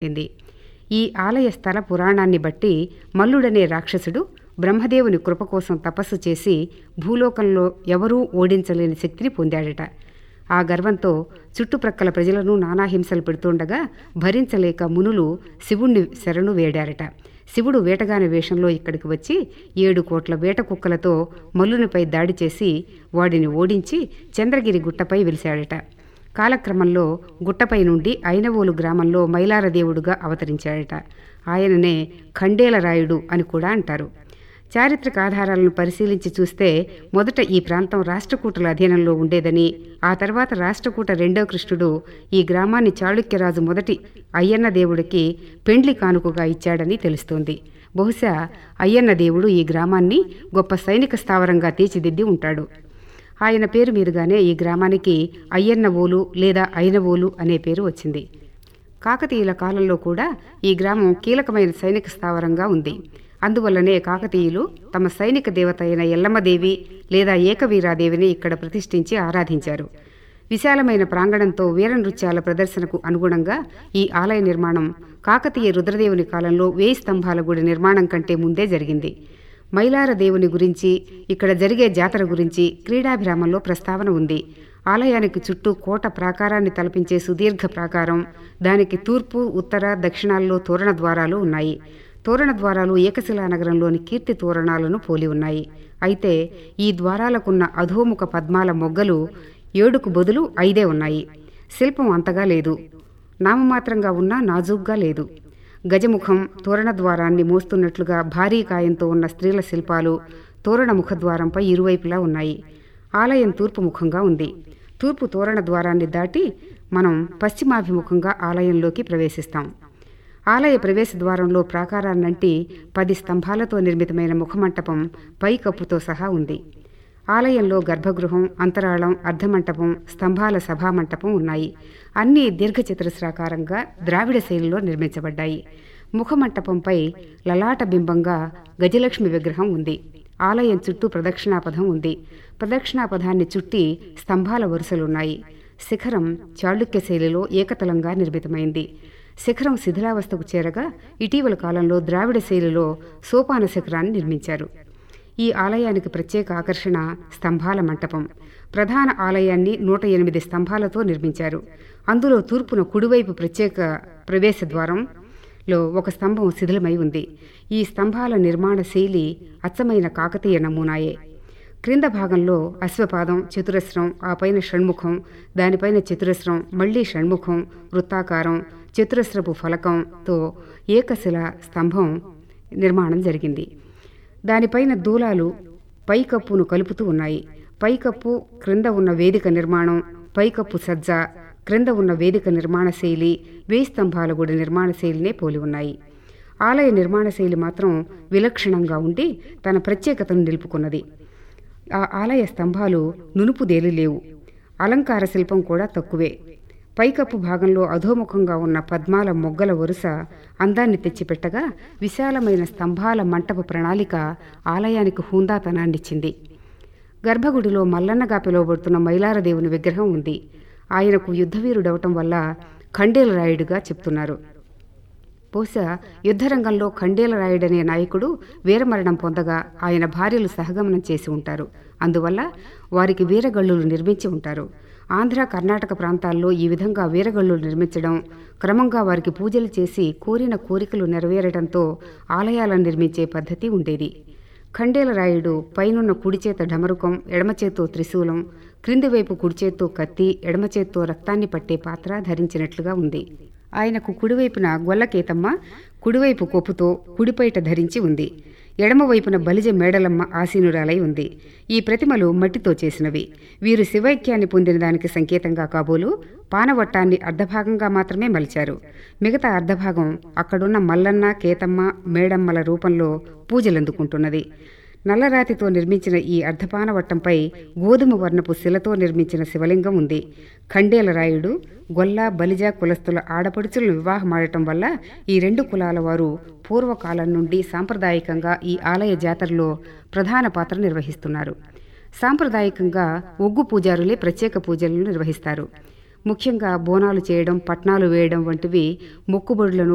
తెలిపింది ఈ ఆలయ స్థల పురాణాన్ని బట్టి మల్లుడనే రాక్షసుడు బ్రహ్మదేవుని కృప కోసం తపస్సు చేసి భూలోకంలో ఎవరూ ఓడించలేని శక్తిని పొందాడట ఆ గర్వంతో చుట్టుప్రక్కల ప్రజలను నానా హింసలు పెడుతుండగా భరించలేక మునులు శివుణ్ణి శరణు వేడారట శివుడు వేటగాని వేషంలో ఇక్కడికి వచ్చి ఏడు కోట్ల వేట కుక్కలతో మల్లునిపై దాడి చేసి వాడిని ఓడించి చంద్రగిరి గుట్టపై వెలిశాడట కాలక్రమంలో గుట్టపై నుండి ఐనవోలు గ్రామంలో మైలారదేవుడుగా అవతరించాడట ఆయననే ఖండేలరాయుడు అని కూడా అంటారు చారిత్రక ఆధారాలను పరిశీలించి చూస్తే మొదట ఈ ప్రాంతం రాష్ట్రకూటుల అధీనంలో ఉండేదని ఆ తర్వాత రాష్ట్రకూట రెండో కృష్ణుడు ఈ గ్రామాన్ని చాళుక్యరాజు మొదటి అయ్యన్న దేవుడికి పెండ్లి కానుకగా ఇచ్చాడని తెలుస్తోంది బహుశా అయ్యన్న దేవుడు ఈ గ్రామాన్ని గొప్ప సైనిక స్థావరంగా తీర్చిదిద్ది ఉంటాడు ఆయన పేరు మీదుగానే ఈ గ్రామానికి అయ్యన్నవోలు లేదా అయినవోలు అనే పేరు వచ్చింది కాకతీయుల కాలంలో కూడా ఈ గ్రామం కీలకమైన సైనిక స్థావరంగా ఉంది అందువల్లనే కాకతీయులు తమ సైనిక దేవత అయిన ఎల్లమ్మదేవి లేదా ఏకవీరాదేవిని ఇక్కడ ప్రతిష్ఠించి ఆరాధించారు విశాలమైన ప్రాంగణంతో వీర నృత్యాల ప్రదర్శనకు అనుగుణంగా ఈ ఆలయ నిర్మాణం కాకతీయ రుద్రదేవుని కాలంలో వేయి స్తంభాల గుడి నిర్మాణం కంటే ముందే జరిగింది మైలార దేవుని గురించి ఇక్కడ జరిగే జాతర గురించి క్రీడాభిరామంలో ప్రస్తావన ఉంది ఆలయానికి చుట్టూ కోట ప్రాకారాన్ని తలపించే సుదీర్ఘ ప్రాకారం దానికి తూర్పు ఉత్తర దక్షిణాల్లో తోరణ ద్వారాలు ఉన్నాయి తోరణ ద్వారాలు ఏకశిలా నగరంలోని కీర్తి తోరణాలను పోలి ఉన్నాయి అయితే ఈ ద్వారాలకున్న అధోముఖ పద్మాల మొగ్గలు ఏడుకు బదులు ఐదే ఉన్నాయి శిల్పం అంతగా లేదు నామమాత్రంగా ఉన్నా నాజూగ్గా లేదు గజముఖం తోరణ ద్వారాన్ని మోస్తున్నట్లుగా భారీ కాయంతో ఉన్న స్త్రీల శిల్పాలు తోరణ ముఖద్వారంపై ఇరువైపులా ఉన్నాయి ఆలయం తూర్పు ముఖంగా ఉంది తూర్పు తోరణ ద్వారాన్ని దాటి మనం పశ్చిమాభిముఖంగా ఆలయంలోకి ప్రవేశిస్తాం ఆలయ ప్రవేశ ద్వారంలో ప్రాకారాన్నంటి పది స్తంభాలతో నిర్మితమైన ముఖమంటపం పైకప్పుతో సహా ఉంది ఆలయంలో గర్భగృహం అంతరాళం అర్ధమంటపం స్తంభాల సభామంటపం ఉన్నాయి అన్నీ దీర్ఘచతురస్రాకారంగా ద్రావిడ శైలిలో నిర్మించబడ్డాయి ముఖమంటపంపై లలాట బింబంగా గజలక్ష్మి విగ్రహం ఉంది ఆలయం చుట్టూ ప్రదక్షిణాపథం ఉంది ప్రదక్షిణాపథాన్ని చుట్టి స్తంభాల వరుసలున్నాయి శిఖరం చాళుక్య శైలిలో ఏకతలంగా నిర్మితమైంది శిఖరం శిథిలావస్థకు చేరగా ఇటీవల కాలంలో ద్రావిడ శైలిలో సోపాన శిఖరాన్ని నిర్మించారు ఈ ఆలయానికి ప్రత్యేక ఆకర్షణ స్తంభాల మంటపం ప్రధాన ఆలయాన్ని నూట ఎనిమిది స్తంభాలతో నిర్మించారు అందులో తూర్పున కుడివైపు ప్రత్యేక ప్రవేశ ద్వారంలో ఒక స్తంభం శిథిలమై ఉంది ఈ స్తంభాల నిర్మాణ శైలి అచ్చమైన కాకతీయ నమూనాయే క్రింద భాగంలో అశ్వపాదం చతురస్రం ఆ పైన షణ్ముఖం దానిపైన చతురస్రం మళ్లీ షణ్ముఖం వృత్తాకారం చతురస్రపు ఫలకంతో ఏకశిల స్తంభం నిర్మాణం జరిగింది దానిపైన దూలాలు పైకప్పును కలుపుతూ ఉన్నాయి పైకప్పు క్రింద ఉన్న వేదిక నిర్మాణం పైకప్పు సజ్జ క్రింద ఉన్న వేదిక నిర్మాణ శైలి వేయి స్తంభాల గుడి నిర్మాణ శైలినే పోలి ఉన్నాయి ఆలయ నిర్మాణ శైలి మాత్రం విలక్షణంగా ఉండి తన ప్రత్యేకతను నిలుపుకున్నది ఆ ఆలయ స్తంభాలు నునుపుదేలి లేవు అలంకార శిల్పం కూడా తక్కువే పైకప్పు భాగంలో అధోముఖంగా ఉన్న పద్మాల మొగ్గల వరుస అందాన్ని తెచ్చిపెట్టగా విశాలమైన స్తంభాల మంటప ప్రణాళిక ఆలయానికి హుందాతనాన్నిచ్చింది గర్భగుడిలో మల్లన్నగా పిలువబడుతున్న మైలారదేవుని విగ్రహం ఉంది ఆయనకు యుద్ధవీరుడవటం వల్ల ఖండేల రాయుడుగా చెప్తున్నారు బహుశా యుద్ధరంగంలో ఖండేల రాయుడనే నాయకుడు వీరమరణం పొందగా ఆయన భార్యలు సహగమనం చేసి ఉంటారు అందువల్ల వారికి వీరగళ్ళులు నిర్మించి ఉంటారు ఆంధ్ర కర్ణాటక ప్రాంతాల్లో ఈ విధంగా వీరగళ్ళులు నిర్మించడం క్రమంగా వారికి పూజలు చేసి కోరిన కోరికలు నెరవేరడంతో ఆలయాలను నిర్మించే పద్ధతి ఉండేది ఖండేల రాయుడు పైనున్న కుడిచేత ఢమరుకం ఎడమచేత్తో త్రిశూలం క్రింది వైపు కుడిచేత్తో కత్తి ఎడమచేత్తో రక్తాన్ని పట్టే పాత్ర ధరించినట్లుగా ఉంది ఆయనకు కుడివైపున గొల్లకేతమ్మ కుడివైపు కొప్పుతో కుడిపైట ధరించి ఉంది ఎడమవైపున బలిజ మేడలమ్మ ఆసీనురాలై ఉంది ఈ ప్రతిమలు మట్టితో చేసినవి వీరు శివైక్యాన్ని పొందిన దానికి సంకేతంగా కాబోలు పానవట్టాన్ని అర్ధభాగంగా మాత్రమే మలిచారు మిగతా అర్ధభాగం అక్కడున్న మల్లన్న కేతమ్మ మేడమ్మల రూపంలో పూజలందుకుంటున్నది నల్లరాతితో నిర్మించిన ఈ అర్ధపానవట్టంపై గోధుమ వర్ణపు శిలతో నిర్మించిన శివలింగం ఉంది ఖండేల రాయుడు గొల్ల బలిజ కులస్తుల ఆడపడుచులను వివాహమాడటం వల్ల ఈ రెండు కులాల వారు పూర్వకాలం నుండి సాంప్రదాయకంగా ఈ ఆలయ జాతరలో ప్రధాన పాత్ర నిర్వహిస్తున్నారు సాంప్రదాయకంగా ఒగ్గు పూజారులే ప్రత్యేక పూజలను నిర్వహిస్తారు ముఖ్యంగా బోనాలు చేయడం పట్నాలు వేయడం వంటివి మొక్కుబడులను